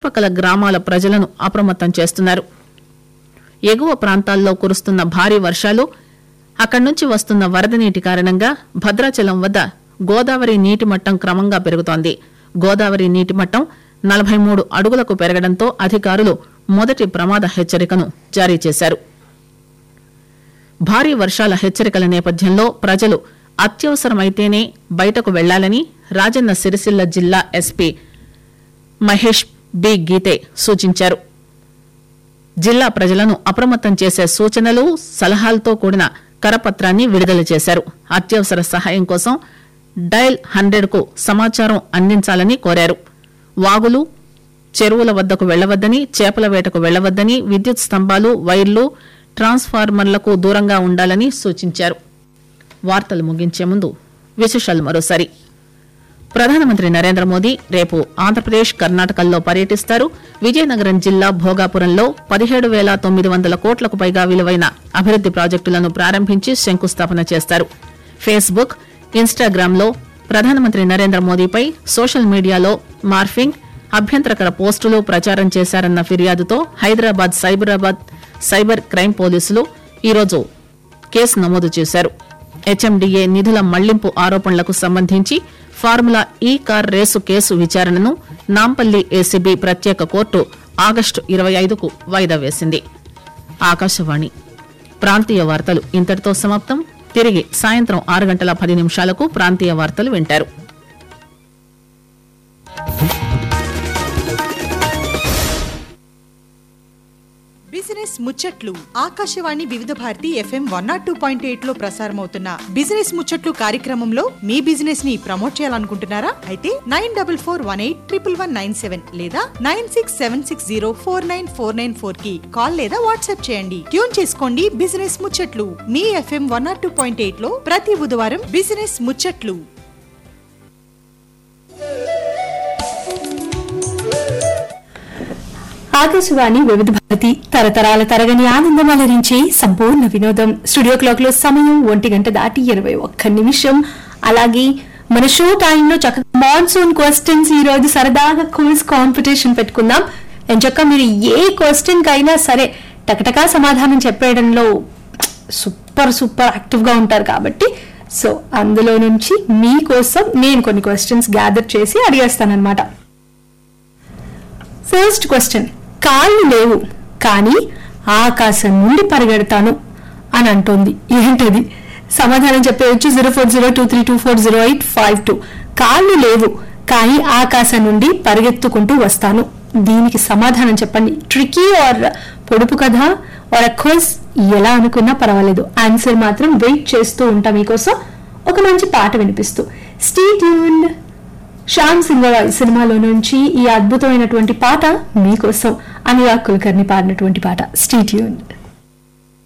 చుట్టుపక్కల గ్రామాల ప్రజలను అప్రమత్తం చేస్తున్నారు ఎగువ ప్రాంతాల్లో కురుస్తున్న భారీ వర్షాలు అక్కడి నుంచి వస్తున్న వరద నీటి కారణంగా భద్రాచలం వద్ద గోదావరి నీటి మట్టం క్రమంగా పెరుగుతోంది గోదావరి నీటి మట్టం నలభై మూడు అడుగులకు పెరగడంతో అధికారులు మొదటి ప్రమాద హెచ్చరికను జారీ చేశారు భారీ వర్షాల హెచ్చరికల నేపథ్యంలో ప్రజలు అత్యవసరమైతేనే బయటకు వెళ్లాలని రాజన్న సిరిసిల్ల జిల్లా ఎస్పీ మహేష్ బి గీతే సూచించారు జిల్లా ప్రజలను అప్రమత్తం చేసే సూచనలు సలహాలతో కూడిన కరపత్రాన్ని విడుదల చేశారు అత్యవసర సహాయం కోసం డయల్ హండ్రెడ్ కు సమాచారం అందించాలని కోరారు వాగులు చెరువుల వద్దకు వెళ్లవద్దని చేపల వేటకు వెళ్లవద్దని విద్యుత్ స్తంభాలు వైర్లు ట్రాన్స్ఫార్మర్లకు దూరంగా ఉండాలని సూచించారు వార్తలు ముగించే ముందు విశేషాలు మరోసారి ప్రధానమంత్రి నరేంద్ర మోదీ రేపు ఆంధ్రప్రదేశ్ కర్ణాటకల్లో పర్యటిస్తారు విజయనగరం జిల్లా భోగాపురంలో పదిహేడు వేల తొమ్మిది వందల కోట్లకు పైగా విలువైన అభివృద్ది ప్రాజెక్టులను ప్రారంభించి శంకుస్థాపన చేస్తారు ఫేస్బుక్ ఇన్స్టాగ్రామ్ లో ప్రధానమంత్రి నరేంద్ర మోదీపై సోషల్ మీడియాలో మార్ఫింగ్ అభ్యంతరకర పోస్టులు ప్రచారం చేశారన్న ఫిర్యాదుతో హైదరాబాద్ సైబరాబాద్ సైబర్ క్రైమ్ పోలీసులు ఈరోజు కేసు నమోదు చేశారు హెచ్ఎండిఏ నిధుల మళ్లింపు ఆరోపణలకు సంబంధించి ఫార్ములా ఈ కార్ రేసు కేసు విచారణను నాంపల్లి ఏసీబీ ప్రత్యేక కోర్టు ఆగస్టు ఇరవై ఐదుకు వాయిదా వేసింది ఆకాశవాణి ప్రాంతీయ వార్తలు ఇంతటితో సమాప్తం తిరిగి సాయంత్రం ఆరు గంటల పది నిమిషాలకు ప్రాంతీయ వార్తలు వింటారు బిజినెస్ ముచ్చట్లు Akashvani Vividh Bharati FM one nought two point eight లో ప్రసారమవుతున్న బిజినెస్ ముచ్చట్లు కార్యక్రమంలో మీ బిజినెస్ ని ప్రమోట్ చేయాలనుకుంటున్నారా అయితే nine double four one eight triple one nine seven లేదా nine six seven six zero four nine four nine four కి కాల్ లేదా వాట్సాప్ చేయండి ట్యూన్ చేసుకోండి బిజినెస్ ముచ్చట్లు మీ FM one nought two point eight లో ప్రతి బుధవారం బిజినెస్ ముచ్చట్లు ఆకాశవాణి వివిధ భారతి తరతరాల తరగని ఆనందం అలరించే సంపూర్ణ వినోదం స్టూడియో క్లాక్ లో సమయం ఒంటి గంట దాటి ఇరవై ఒక్క నిమిషం అలాగే మన షో టైంలో చక్కగా మాన్సూన్ క్వశ్చన్స్ ఈ రోజు సరదాగా క్విజ్ కాంపిటీషన్ పెట్టుకుందాం ఎంచక్క మీరు ఏ క్వశ్చన్ కైనా సరే టకటకా సమాధానం చెప్పేయడంలో సూపర్ సూపర్ యాక్టివ్ గా ఉంటారు కాబట్టి సో అందులో నుంచి మీకోసం నేను కొన్ని క్వశ్చన్స్ గ్యాదర్ చేసి అడిగేస్తానన్నమాట ఫస్ట్ క్వశ్చన్ కాళ్ళు లేవు కానీ ఆకాశం నుండి పరిగెడతాను అని అంటోంది ఏంటది సమాధానం చెప్పేయచ్చు zero four zero two three two four zero eight five two కాళ్ళు లేవు కానీ ఆకాశం నుండి పరిగెత్తుకుంటూ వస్తాను దీనికి సమాధానం చెప్పండి ట్రికీ ఆర్ పొడుపు కథ ఆర్ క్వజ్ ఎలా అనుకున్నా పర్వాలేదు ఆన్సర్ మాత్రం వెయిట్ చేస్తూ ఉంటా మీకోసం ఒక మంచి పాట వినిపిస్తూ స్టీ ట్యూన్ శ్యామ్ సింగరాయ్ సినిమాలో నుంచి ఈ అద్భుతమైనటువంటి పాట మీకోసం అనురాగ్ కులకర్ణి పాడినటువంటి పాట స్టీ ట్యూన్